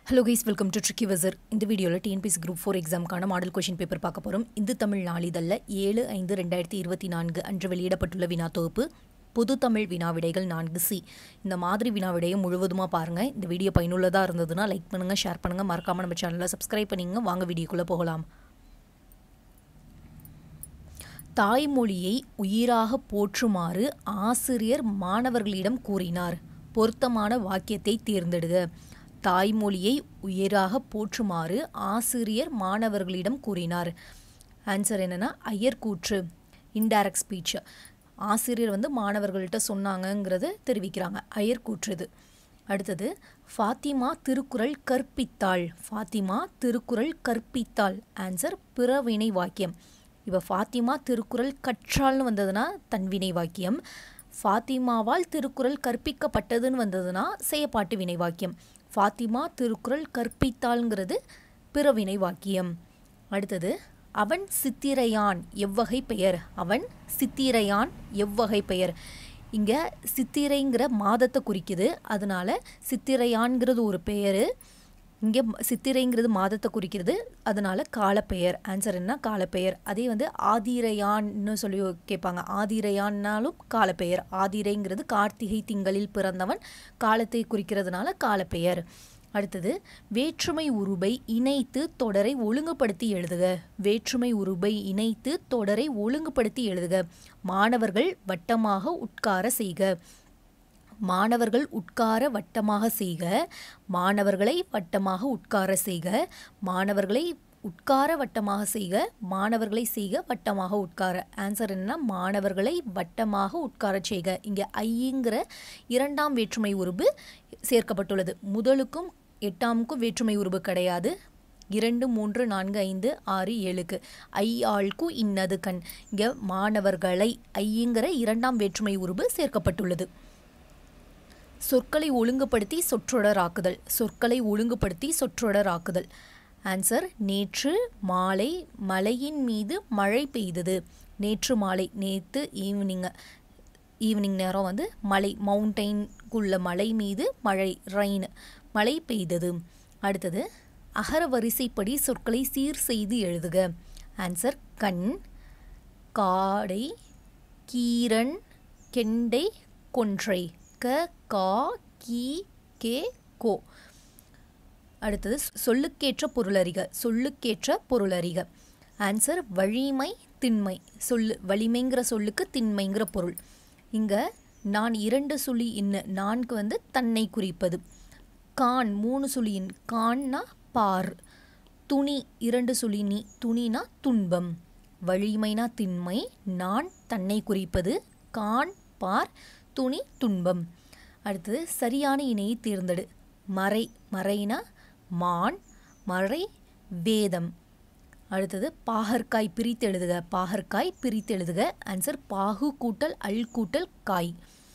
hello guys welcome to tricky வசர் இந்த வீடியோவில் டிஎன்பிசி குரூப் ஃபோர் எக்ஸாமுக்கான மாடல் கொஷின் பேப்பர் பார்க்க போகிறோம் இந்து தமிழ் நாளிதழில் ஏழு ஐந்து ரெண்டாயிரத்தி இருபத்தி நான்கு அன்று வெளியிடப்பட்டுள்ள வினா தொகுப்பு பொது தமிழ் வினாவிடைகள் நான்கு சி இந்த மாதிரி வினாவிடையை முழுவதுமாக பாருங்கள் இந்த வீடியோ பயனுள்ளதாக இருந்ததுன்னா லைக் பண்ணுங்கள் ஷேர் பண்ணுங்கள் மறக்காமல் நம்ம சேனலை சப்ஸ்கிரைப் பண்ணிங்க வாங்க வீடியோக்குள்ளே போகலாம் தாய்மொழியை உயிராக போற்றுமாறு ஆசிரியர் மாணவர்களிடம் கூறினார் பொருத்தமான வாக்கியத்தை தேர்ந்தெடுக தாய்மொழியை உயிராக போற்றுமாறு ஆசிரியர் மாணவர்களிடம் கூறினார் ஆன்சர் என்னென்னா ஐயர் கூற்று இன்டைரக்ட் ஸ்பீச் ஆசிரியர் வந்து மாணவர்கள்ட்ட சொன்னாங்கங்கிறத தெரிவிக்கிறாங்க ஐயர் கூற்று இது அடுத்தது ஃபாத்திமா திருக்குறள் கற்பித்தாள் ஃபாத்திமா திருக்குறள் கற்பித்தாள் ஆன்சர் பிறவினை வாக்கியம் இப்போ ஃபாத்திமா திருக்குறள் கற்றால்னு வந்ததுன்னா தன்வினை வாக்கியம் ஃபாத்திமாவால் திருக்குறள் கற்பிக்கப்பட்டதுன்னு வந்ததுன்னா செயப்பாட்டு வினை வாக்கியம் ஃபாத்திமா திருக்குறள் கற்பித்தாள்ங்கிறது பிறவினை வாக்கியம் அடுத்தது அவன் சித்திரையான் எவ்வகை பெயர் அவன் சித்திரையான் எவ்வகை பெயர் இங்கே சித்திரைங்கிற மாதத்தை குறிக்குது அதனால சித்திரையான்கிறது ஒரு பெயர் இங்கே சித்திரைங்கிறது மாதத்தை குறிக்கிறது அதனால காலப்பெயர் ஆன்சர் என்ன காலப்பெயர் அதே வந்து ஆதிரையான்னு சொல்லி கேட்பாங்க ஆதிரையான்னாலும் காலப்பெயர் ஆதிரைங்கிறது கார்த்திகை திங்களில் பிறந்தவன் காலத்தை குறிக்கிறதுனால காலப்பெயர் அடுத்தது வேற்றுமை உருபை இணைத்து தொடரை ஒழுங்குபடுத்தி எழுதுக வேற்றுமை உருபை இணைத்து தொடரை ஒழுங்குபடுத்தி எழுதுக மாணவர்கள் வட்டமாக உட்கார செய்க மாணவர்கள் உட்கார வட்டமாக செய்க மாணவர்களை வட்டமாக உட்கார செய்க மாணவர்களை உட்கார வட்டமாக செய்க மாணவர்களை செய்க வட்டமாக உட்கார ஆன்சர் என்னன்னா மாணவர்களை வட்டமாக உட்கார செய்க இங்கே ஐங்கிற இரண்டாம் வேற்றுமை உருபு சேர்க்கப்பட்டுள்ளது முதலுக்கும் எட்டாமுக்கும் வேற்றுமை உருபு கிடையாது இரண்டு மூன்று நான்கு ஐந்து ஆறு ஏழுக்கு ஐ ஆள்கு இன்னது கண் இங்கே மாணவர்களை ஐங்கிற இரண்டாம் வேற்றுமை உருபு சேர்க்கப்பட்டுள்ளது சொற்களை ஒழுங்குபடுத்தி சொற்றொடராக்குதல் சொற்களை ஒழுங்குபடுத்தி சொற்றொடராக்குதல் ஆன்சர் நேற்று மாலை மலையின் மீது மழை பெய்தது நேற்று மாலை நேற்று ஈவினிங்கு ஈவினிங் நேரம் வந்து மலை மவுண்டெயின்குள்ள மலை மீது மழை ரெயின் மழை பெய்தது அடுத்தது அகர வரிசைப்படி சொற்களை சீர் செய்து எழுதுக ஆன்சர் கண் காடை கீரன் கெண்டை கொன்றை க கா கி கே கோ அடுத்தது சொல்லுக்கேற்ற பொருளறிக சொல்லுக்கேற்ற பொருளறிக ஆன்சர் வலிமை திண்மை சொல்லு வலிமைங்கிற சொல்லுக்கு திண்மைங்கிற பொருள் இங்கே நான் இரண்டு சுழி இன்ன நான்கு வந்து தன்னை குறிப்பது கான் மூணு சுழியின் கான்னா பார் துணி இரண்டு சுழி நீ துணினா துன்பம் வலிமைனா திண்மை நான் தன்னை குறிப்பது கான் பார் துணி துன்பம் அடுத்தது சரியான இணையை தேர்ந்தெடு மறை மறைனா மான் மறை வேதம் அடுத்தது பாகற்காய் பிரித்து எழுதுக பாகற்காய் பிரித்து எழுதுக ஆன்சர் பாகு கூட்டல் அல் கூட்டல் காய்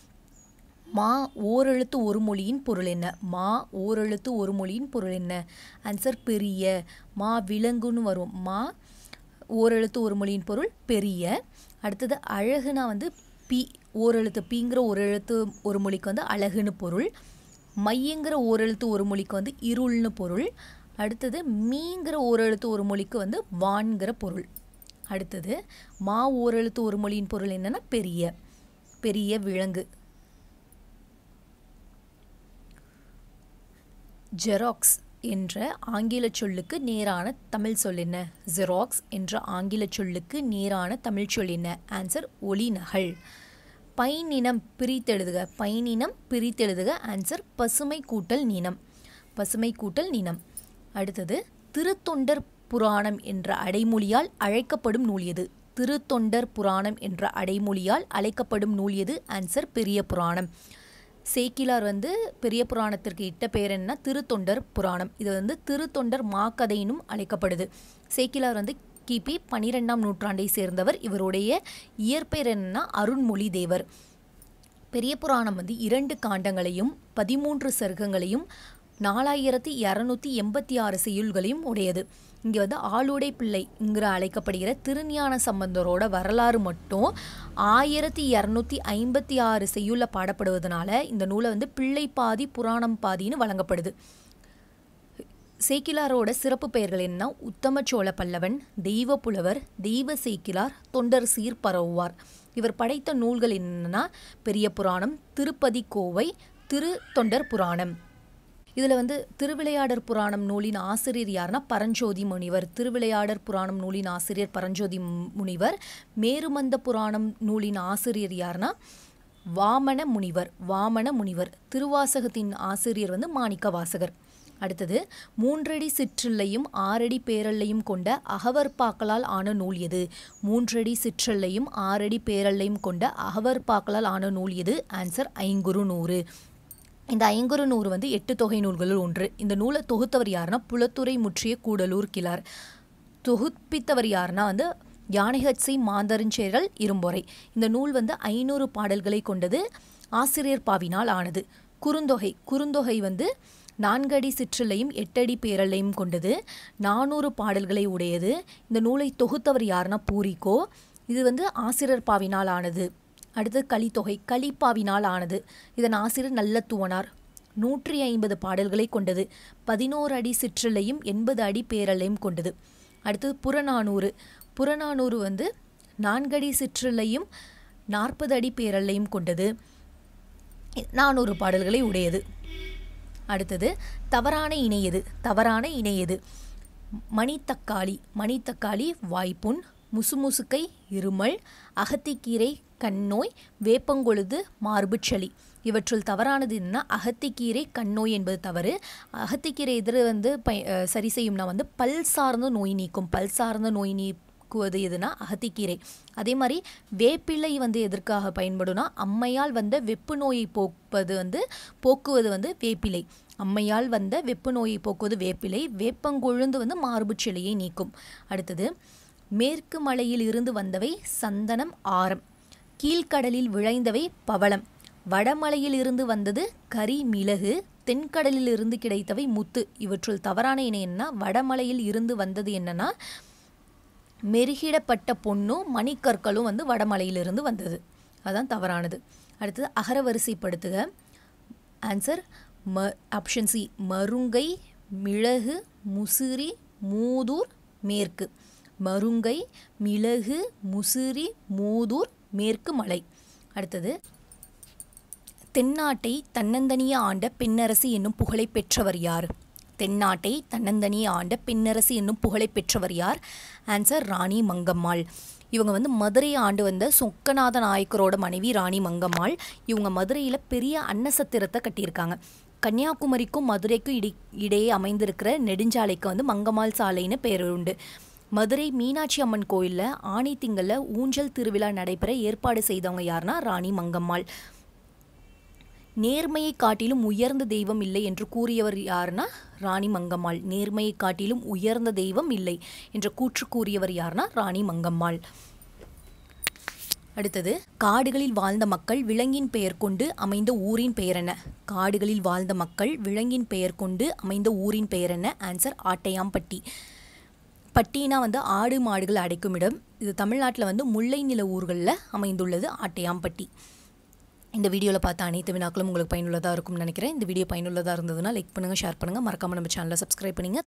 மா ஓரெழுத்து ஒரு மொழியின் பொருள் என்ன மா ஓரெழுத்து ஒரு மொழியின் பொருள் என்ன ஆன்சர் பெரிய மா விலங்குன்னு வரும் மா ஓரெழுத்து ஒரு மொழியின் பொருள் பெரிய அடுத்தது அழகுனா வந்து பி ஓரெழுத்து பீங்கிற ஒரு எழுத்து ஒரு மொழிக்கு வந்து அழகுன்னு பொருள் மையங்கிற ஓரெழுத்து ஒரு மொழிக்கு வந்து இருள்னு பொருள் அடுத்தது மீங்கிற ஓரெழுத்து ஒரு மொழிக்கு வந்து வான்கிற பொருள் அடுத்தது மா ஓரெழுத்து ஒரு மொழியின் பொருள் என்னன்னா பெரிய பெரிய விலங்கு ஜெராக்ஸ் என்ற ஆங்கில சொல்லுக்கு நேரான தமிழ் சொல் என்ன ஜெராக்ஸ் என்ற ஆங்கில சொல்லுக்கு நேரான தமிழ் சொல் என்ன ஆன்சர் ஒளிநகல் பைநினம் பிரித்தெழுதுக பைநினம் பிரித்தெழுதுக ஆன்சர் பசுமை கூட்டல் நினம் பசுமை கூட்டல் நினம் அடுத்தது திருத்தொண்டர் புராணம் என்ற அடைமொழியால் அழைக்கப்படும் நூல் எது திருத்தொண்டர் புராணம் என்ற அடைமொழியால் அழைக்கப்படும் நூல் எது ஆன்சர் பெரிய புராணம் சேக்கிலார் வந்து பெரிய புராணத்திற்கு இட்ட பேர் என்ன திருத்தொண்டர் புராணம் இது வந்து திருத்தொண்டர் மாக்கதையினும் அழைக்கப்படுது சேக்கிலார் வந்து கிபி பனிரெண்டாம் நூற்றாண்டை சேர்ந்தவர் இவருடைய இயற்பெயர் என்னன்னா அருண்மொழி தேவர் பெரிய புராணம் வந்து இரண்டு காண்டங்களையும் பதிமூன்று சருகங்களையும் நாலாயிரத்தி இரநூத்தி எண்பத்தி ஆறு செய்யுள்களையும் உடையது இங்கே வந்து ஆளுடை பிள்ளைங்கிற அழைக்கப்படுகிற திருஞான சம்பந்தரோட வரலாறு மட்டும் ஆயிரத்தி இரநூத்தி ஐம்பத்தி ஆறு செய்யுள்ள பாடப்படுவதனால இந்த நூலை வந்து பிள்ளை பாதி புராணம் பாதின்னு வழங்கப்படுது சேக்கிலாரோட சிறப்பு பெயர்கள் என்ன உத்தம சோழ பல்லவன் தெய்வ புலவர் தெய்வ சேக்கிலார் தொண்டர் சீர் பரவுவார் இவர் படைத்த நூல்கள் என்னன்னா பெரிய புராணம் திருப்பதி கோவை திரு தொண்டர் புராணம் இதில் வந்து திருவிளையாடற் புராணம் நூலின் ஆசிரியர் யாருன்னா பரஞ்சோதி முனிவர் திருவிளையாடற் புராணம் நூலின் ஆசிரியர் பரஞ்சோதி மு- முனிவர் மேருமந்த புராணம் நூலின் ஆசிரியர் யாருன்னா வாமன முனிவர் வாமன முனிவர் திருவாசகத்தின் ஆசிரியர் வந்து மாணிக்க வாசகர் அடுத்தது மூன்றடி சிற்றில்லையும் ஆறடி பேரல்லையும் கொண்ட அகவற்பாக்களால் ஆன நூல் எது மூன்றடி சிற்றல்லையும் ஆறடி பேரல்லையும் கொண்ட அகவற்பாக்களால் ஆன நூல் எது ஆன்சர் ஐங்குறு நூறு இந்த ஐங்குறு நூறு வந்து எட்டு தொகை நூல்களுள் ஒன்று இந்த நூலை தொகுத்தவர் யாருன்னா புலத்துறை முற்றிய கூடலூர் கிளார் தொகுப்பித்தவர் யாருன்னா வந்து யானைகட்சை மாந்தரஞ்சேரல் இரும்பொறை இந்த நூல் வந்து ஐநூறு பாடல்களை கொண்டது ஆசிரியர் பாவினால் ஆனது குறுந்தொகை குறுந்தொகை வந்து நான்கடி சிற்றிலையும் எட்டடி பேரலையும் கொண்டது நானூறு பாடல்களை உடையது இந்த நூலை தொகுத்தவர் யாருன்னா பூரிக்கோ இது வந்து ஆசிரியர் பாவினால் ஆனது அடுத்து கலித்தொகை கலிப்பாவினால் ஆனது இதன் ஆசிரியர் நல்ல துவனார் நூற்றி ஐம்பது பாடல்களை கொண்டது பதினோரு அடி சிற்றிலையும் எண்பது அடி பேரலையும் கொண்டது அடுத்தது புறநானூறு புறநானூறு வந்து நான்கடி சிற்றிலையும் நாற்பது அடி பேரலையும் கொண்டது நானூறு பாடல்களை உடையது அடுத்தது தவறான இணையது தவறான இணையது மணித்தக்காளி மணித்தக்காளி வாய்ப்புண் முசுமுசுக்கை இருமல் அகத்திக்கீரை கண்ணோய் வேப்பங்கொழுது மார்புச்சளி இவற்றுள் தவறானது என்னன்னா அகத்திக்கீரை கண்ணோய் என்பது தவறு அகத்திக்கீரை எதிர வந்து பய அஹ் சரி செய்யும்னா வந்து பல் சார்ந்த நோய் நீக்கும் பல் சார்ந்த நோய் நீக்குவது எதுனா அகத்திக்கீரை அதே மாதிரி வேப்பிலை வந்து எதற்காக பயன்படும்னா அம்மையால் வந்த வெப்பு நோயை போக்குவது வந்து போக்குவது வந்து வேப்பிலை அம்மையால் வந்த வெப்பு நோயை போக்குவது வேப்பிலை வேப்பங்கொழுந்து வந்து மார்புச் செளியை நீக்கும் அடுத்தது மேற்கு மலையில் இருந்து வந்தவை சந்தனம் ஆரம் கீழ்க்கடலில் விளைந்தவை பவளம் வடமலையில் இருந்து வந்தது கரி மிளகு தென்கடலில் இருந்து கிடைத்தவை முத்து இவற்றுள் தவறான இணை என்னன்னா வடமலையில் இருந்து வந்தது என்னன்னா மெருகிடப்பட்ட பொண்ணும் மணிக்கற்களும் வந்து வடமலையிலிருந்து வந்தது அதான் தவறானது அடுத்தது அகரவரிசைப்படுத்துக ஆன்சர் ம ஆப்ஷன் சி மருங்கை மிளகு முசிறி மூதூர் மேற்கு மருங்கை மிளகு முசிறி மூதூர் மேற்கு மலை அடுத்தது தென்னாட்டை தன்னந்தனிய ஆண்ட பெண்ணரசி என்னும் புகழை பெற்றவர் யார் தென்னாட்டை தன்னந்தனிய ஆண்ட பெண்ணரசி என்னும் புகழை பெற்றவர் யார் ஆன்சர் ராணி மங்கம்மாள் இவங்க வந்து மதுரை ஆண்டு வந்த சொக்கநாத நாயக்கரோட மனைவி ராணி மங்கம்மாள் இவங்க மதுரையில் பெரிய அன்னசத்திரத்தை கட்டியிருக்காங்க கன்னியாகுமரிக்கும் மதுரைக்கும் இடி இடையே அமைந்திருக்கிற நெடுஞ்சாலைக்கு வந்து மங்கம்மாள் சாலைன்னு பேர் உண்டு மதுரை மீனாட்சி அம்மன் கோயிலில் ஆணி திங்களில் ஊஞ்சல் திருவிழா நடைபெற ஏற்பாடு செய்தவங்க யாருன்னா ராணி மங்கம்மாள் நேர்மையை காட்டிலும் உயர்ந்த தெய்வம் இல்லை என்று கூறியவர் யாருன்னா ராணி மங்கம்மாள் நேர்மையை காட்டிலும் உயர்ந்த தெய்வம் இல்லை என்ற கூற்று கூறியவர் யாருன்னா ராணி மங்கம்மாள் அடுத்தது காடுகளில் வாழ்ந்த மக்கள் விலங்கின் பெயர் கொண்டு அமைந்த ஊரின் பெயர் என்ன காடுகளில் வாழ்ந்த மக்கள் விலங்கின் பெயர் கொண்டு அமைந்த ஊரின் பெயர் என்ன ஆன்சர் ஆட்டையாம்பட்டி பட்டினா வந்து ஆடு மாடுகள் அடைக்கும் இடம் இது தமிழ்நாட்டில் வந்து முல்லை நில ஊர்களில் அமைந்துள்ளது ஆட்டையாம்பட்டி இந்த வீடியோவில் பார்த்த அனைத்து வினாக்களும் உங்களுக்கு பயனுள்ளதாக இருக்கும்னு நினைக்கிறேன் இந்த வீடியோ பயனுள்ளதாக இருந்ததுன்னா லைக் பண்ணுங்கள் ஷேர் பண்ணுங்கள் மறக்காமல் நம்ம சேனலை சப்ஸ்கிரைப் பண்ணுங்க